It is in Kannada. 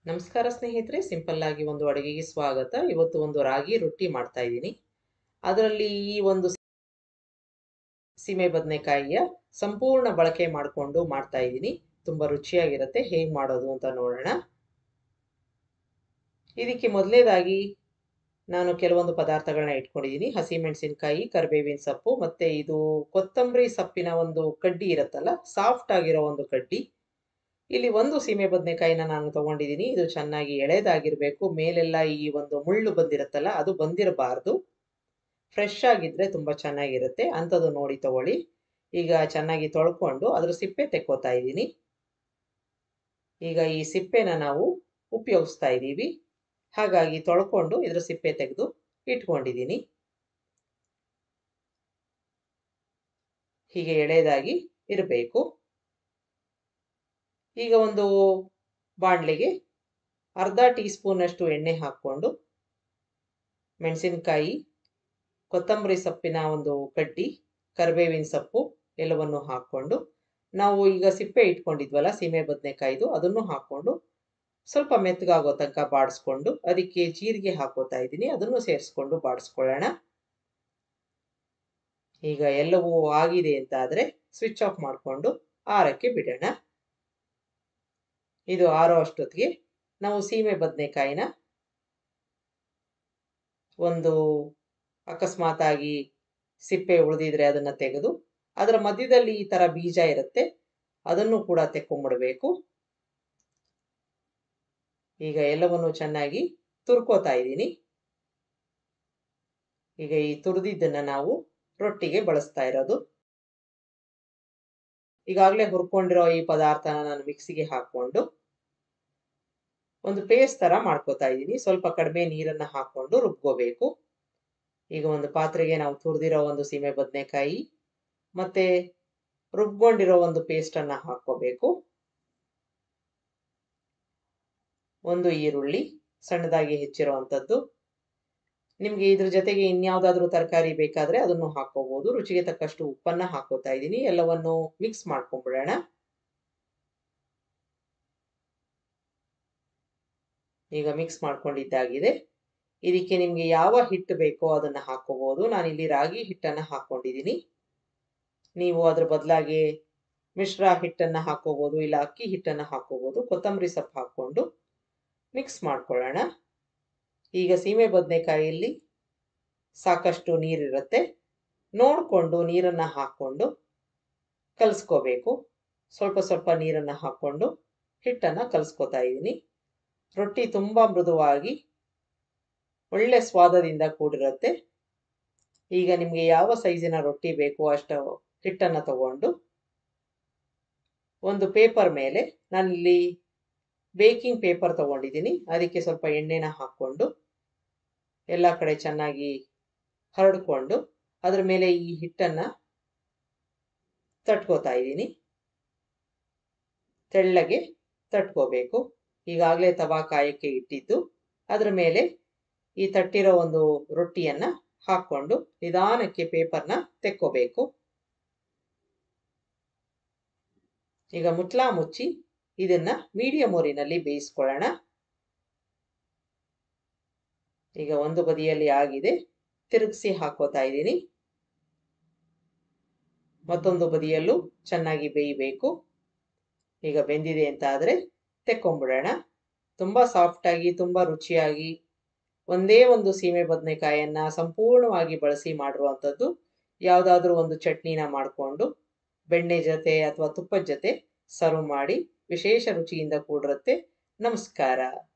ನಮಸ್ಕಾರ ಸ್ನೇಹಿತರೆ ಸಿಂಪಲ್ ಆಗಿ ಒಂದು ಅಡುಗೆಗೆ ಸ್ವಾಗತ ಇವತ್ತು ಒಂದು ರಾಗಿ ರೊಟ್ಟಿ ಮಾಡ್ತಾ ಇದ್ದೀನಿ ಅದರಲ್ಲಿ ಈ ಒಂದು ಸೀಮೆ ಬದನೆಕಾಯಿಯ ಸಂಪೂರ್ಣ ಬಳಕೆ ಮಾಡಿಕೊಂಡು ಮಾಡ್ತಾ ಇದ್ದೀನಿ ತುಂಬ ರುಚಿಯಾಗಿರುತ್ತೆ ಹೇಗೆ ಮಾಡೋದು ಅಂತ ನೋಡೋಣ ಇದಕ್ಕೆ ಮೊದಲೇದಾಗಿ ನಾನು ಕೆಲವೊಂದು ಪದಾರ್ಥಗಳನ್ನ ಇಟ್ಕೊಂಡಿದ್ದೀನಿ ಹಸಿಮೆಣಸಿನಕಾಯಿ ಕರಿಬೇವಿನ ಸೊಪ್ಪು ಮತ್ತು ಇದು ಕೊತ್ತಂಬರಿ ಸೊಪ್ಪಿನ ಒಂದು ಕಡ್ಡಿ ಇರುತ್ತಲ್ಲ ಸಾಫ್ಟ್ ಆಗಿರೋ ಒಂದು ಕಡ್ಡಿ ಇಲ್ಲಿ ಒಂದು ಸೀಮೆ ಬದನೆಕಾಯಿನ ನಾನು ತಗೊಂಡಿದ್ದೀನಿ ಇದು ಚೆನ್ನಾಗಿ ಎಳೆದಾಗಿರಬೇಕು ಮೇಲೆಲ್ಲ ಈ ಒಂದು ಮುಳ್ಳು ಬಂದಿರುತ್ತಲ್ಲ ಅದು ಬಂದಿರಬಾರ್ದು ಫ್ರೆಶ್ ಆಗಿದ್ರೆ ತುಂಬ ಚೆನ್ನಾಗಿರುತ್ತೆ ಅಂಥದ್ದು ನೋಡಿ ತಗೊಳ್ಳಿ ಈಗ ಚೆನ್ನಾಗಿ ತೊಳ್ಕೊಂಡು ಅದ್ರ ಸಿಪ್ಪೆ ತೆಕ್ಕೋತಾ ಇದ್ದೀನಿ ಈಗ ಈ ಸಿಪ್ಪೆನ ನಾವು ಉಪಯೋಗಿಸ್ತಾ ಇದ್ದೀವಿ ಹಾಗಾಗಿ ತೊಳ್ಕೊಂಡು ಇದ್ರ ಸಿಪ್ಪೆ ತೆಗೆದು ಇಟ್ಕೊಂಡಿದ್ದೀನಿ ಹೀಗೆ ಎಳೆದಾಗಿ ಇರಬೇಕು ಈಗ ಒಂದು ಬಾಣಲೆಗೆ ಅರ್ಧ ಟೀ ಸ್ಪೂನಷ್ಟು ಎಣ್ಣೆ ಹಾಕ್ಕೊಂಡು ಮೆಣಸಿನಕಾಯಿ ಕೊತ್ತಂಬರಿ ಸೊಪ್ಪಿನ ಒಂದು ಕಡ್ಡಿ ಕರಿಬೇವಿನ ಸೊಪ್ಪು ಎಲ್ಲವನ್ನು ಹಾಕ್ಕೊಂಡು ನಾವು ಈಗ ಸಿಪ್ಪೆ ಇಟ್ಕೊಂಡಿದ್ವಲ್ಲ ಸೀಮೆ ಬದನೆಕಾಯ್ದು ಅದನ್ನು ಹಾಕ್ಕೊಂಡು ಸ್ವಲ್ಪ ಮೆತ್ತಗಾಗೋ ತನಕ ಬಾಡಿಸ್ಕೊಂಡು ಅದಕ್ಕೆ ಜೀರಿಗೆ ಹಾಕೋತಾ ಇದ್ದೀನಿ ಅದನ್ನು ಸೇರಿಸ್ಕೊಂಡು ಬಾಡಿಸ್ಕೊಳ್ಳೋಣ ಈಗ ಎಲ್ಲವೂ ಆಗಿದೆ ಅಂತ ಆದರೆ ಸ್ವಿಚ್ ಆಫ್ ಮಾಡಿಕೊಂಡು ಆರಕ್ಕೆ ಬಿಡೋಣ ಇದು ಆರೋ ಅಷ್ಟೊತ್ತಿಗೆ ನಾವು ಸೀಮೆ ಬದನೆಕಾಯಿನ ಒಂದು ಅಕಸ್ಮಾತ್ ಆಗಿ ಸಿಪ್ಪೆ ಉಳಿದಿದ್ರೆ ಅದನ್ನು ತೆಗೆದು ಅದರ ಮಧ್ಯದಲ್ಲಿ ಈ ಥರ ಬೀಜ ಇರುತ್ತೆ ಅದನ್ನು ಕೂಡ ತೆಕ್ಕೊಂಬಿಡ್ಬೇಕು ಈಗ ಎಲ್ಲವನ್ನು ಚೆನ್ನಾಗಿ ತುರ್ಕೋತಾ ಇದ್ದೀನಿ ಈಗ ಈ ತುರಿದಿದ್ದನ್ನು ನಾವು ರೊಟ್ಟಿಗೆ ಬಳಸ್ತಾ ಇರೋದು ಈಗಾಗಲೇ ಹುರ್ಕೊಂಡಿರೋ ಈ ಪದಾರ್ಥನ ನಾನು ಮಿಕ್ಸಿಗೆ ಹಾಕೊಂಡು ಒಂದು ಪೇಸ್ಟ್ ತರ ಮಾಡ್ಕೋತಾ ಇದ್ದೀನಿ ಸ್ವಲ್ಪ ಕಡಿಮೆ ನೀರನ್ನ ಹಾಕೊಂಡು ರುಬ್ಕೋಬೇಕು ಈಗ ಒಂದು ಪಾತ್ರೆಗೆ ನಾವು ತುರಿದಿರೋ ಒಂದು ಸೀಮೆ ಬದನೆಕಾಯಿ ಮತ್ತೆ ರುಬ್ಕೊಂಡಿರೋ ಒಂದು ಪೇಸ್ಟ್ ಅನ್ನ ಹಾಕೋಬೇಕು ಒಂದು ಈರುಳ್ಳಿ ಸಣ್ಣದಾಗಿ ಹೆಚ್ಚಿರುವಂಥದ್ದು ನಿಮಗೆ ಇದ್ರ ಜೊತೆಗೆ ಇನ್ಯಾವುದಾದ್ರೂ ತರಕಾರಿ ಬೇಕಾದ್ರೆ ಅದನ್ನು ಹಾಕೋಬಹುದು ರುಚಿಗೆ ತಕ್ಕಷ್ಟು ಉಪ್ಪನ್ನ ಹಾಕೋತಾ ಇದ್ದೀನಿ ಎಲ್ಲವನ್ನು ಮಿಕ್ಸ್ ಮಾಡ್ಕೊಂಡ್ಬಿಡೋಣ ಈಗ ಮಿಕ್ಸ್ ಮಾಡ್ಕೊಂಡಿದ್ದಾಗಿದೆ ಇದಕ್ಕೆ ನಿಮಗೆ ಯಾವ ಹಿಟ್ಟು ಬೇಕೋ ಅದನ್ನ ಹಾಕೋಬಹುದು ನಾನಿಲ್ಲಿ ರಾಗಿ ಹಿಟ್ಟನ್ನ ಹಾಕೊಂಡಿದ್ದೀನಿ ನೀವು ಅದ್ರ ಬದಲಾಗಿ ಮಿಶ್ರ ಹಿಟ್ಟನ್ನ ಹಾಕೋಬಹುದು ಇಲ್ಲ ಅಕ್ಕಿ ಹಿಟ್ಟನ್ನ ಹಾಕೋಬಹುದು ಕೊತ್ತಂಬರಿ ಸೊಪ್ಪು ಹಾಕೊಂಡು ಮಿಕ್ಸ್ ಮಾಡ್ಕೊಳ್ಳೋಣ ಈಗ ಸೀಮೆ ಬದನೆಕಾಯಿಯಲ್ಲಿ ಸಾಕಷ್ಟು ನೀರಿರುತ್ತೆ ನೋಡಿಕೊಂಡು ನೀರನ್ನು ಹಾಕ್ಕೊಂಡು ಕಲಿಸ್ಕೋಬೇಕು ಸ್ವಲ್ಪ ಸ್ವಲ್ಪ ನೀರನ್ನು ಹಾಕ್ಕೊಂಡು ಹಿಟ್ಟನ್ನು ಕಲಿಸ್ಕೋತಾ ಇದ್ದೀನಿ ರೊಟ್ಟಿ ತುಂಬ ಮೃದುವಾಗಿ ಒಳ್ಳೆ ಸ್ವಾದದಿಂದ ಕೂಡಿರುತ್ತೆ ಈಗ ನಿಮಗೆ ಯಾವ ಸೈಜಿನ ರೊಟ್ಟಿ ಬೇಕು ಅಷ್ಟು ಹಿಟ್ಟನ್ನು ತಗೊಂಡು ಒಂದು ಪೇಪರ್ ಮೇಲೆ ನಾನಿಲ್ಲಿ ಬೇಕಿಂಗ್ ಪೇಪರ್ ತಗೊಂಡಿದ್ದೀನಿ ಅದಕ್ಕೆ ಸ್ವಲ್ಪ ಎಣ್ಣೆನ ಹಾಕ್ಕೊಂಡು ಎಲ್ಲ ಕಡೆ ಚೆನ್ನಾಗಿ ಹರಡ್ಕೊಂಡು ಅದ್ರ ಮೇಲೆ ಈ ಹಿಟ್ಟನ್ನ ತಟ್ಕೋತಾ ಇದ್ದೀನಿ ತೆಳ್ಳಗೆ ತಟ್ಕೋಬೇಕು ಈಗಾಗಲೇ ತವಾ ಕಾಯಕ್ಕೆ ಇಟ್ಟಿದ್ದು ಅದ್ರ ಮೇಲೆ ಈ ತಟ್ಟಿರೋ ಒಂದು ರೊಟ್ಟಿಯನ್ನ ಹಾಕ್ಕೊಂಡು ನಿಧಾನಕ್ಕೆ ಪೇಪರ್ನ ತೆಕ್ಕೋಬೇಕು ಈಗ ಮುಟ್ಲಾ ಮುಚ್ಚಿ ಇದನ್ನ ಮೀಡಿಯಂ ಊರಿನಲ್ಲಿ ಬೇಯಿಸ್ಕೊಳ್ಳೋಣ ಈಗ ಒಂದು ಬದಿಯಲ್ಲಿ ಆಗಿದೆ ತಿರುಗಿಸಿ ಹಾಕೋತಾ ಇದ್ದೀನಿ ಮತ್ತೊಂದು ಬದಿಯಲ್ಲೂ ಚೆನ್ನಾಗಿ ಬೇಯಬೇಕು ಈಗ ಬೆಂದಿದೆ ಅಂತ ಆದರೆ ತೆಕ್ಕೊಂಬಿಡೋಣ ತುಂಬ ಸಾಫ್ಟಾಗಿ ತುಂಬ ರುಚಿಯಾಗಿ ಒಂದೇ ಒಂದು ಸೀಮೆ ಬದನೆಕಾಯನ್ನ ಸಂಪೂರ್ಣವಾಗಿ ಬಳಸಿ ಮಾಡಿರುವಂಥದ್ದು ಯಾವುದಾದ್ರೂ ಒಂದು ಚಟ್ನಿನ ಮಾಡಿಕೊಂಡು ಬೆಣ್ಣೆ ಜೊತೆ ಅಥವಾ ತುಪ್ಪದ ಜೊತೆ ಸರ್ವ್ ಮಾಡಿ ವಿಶೇಷ ರುಚಿಯಿಂದ ಕೂಡಿರುತ್ತೆ ನಮಸ್ಕಾರ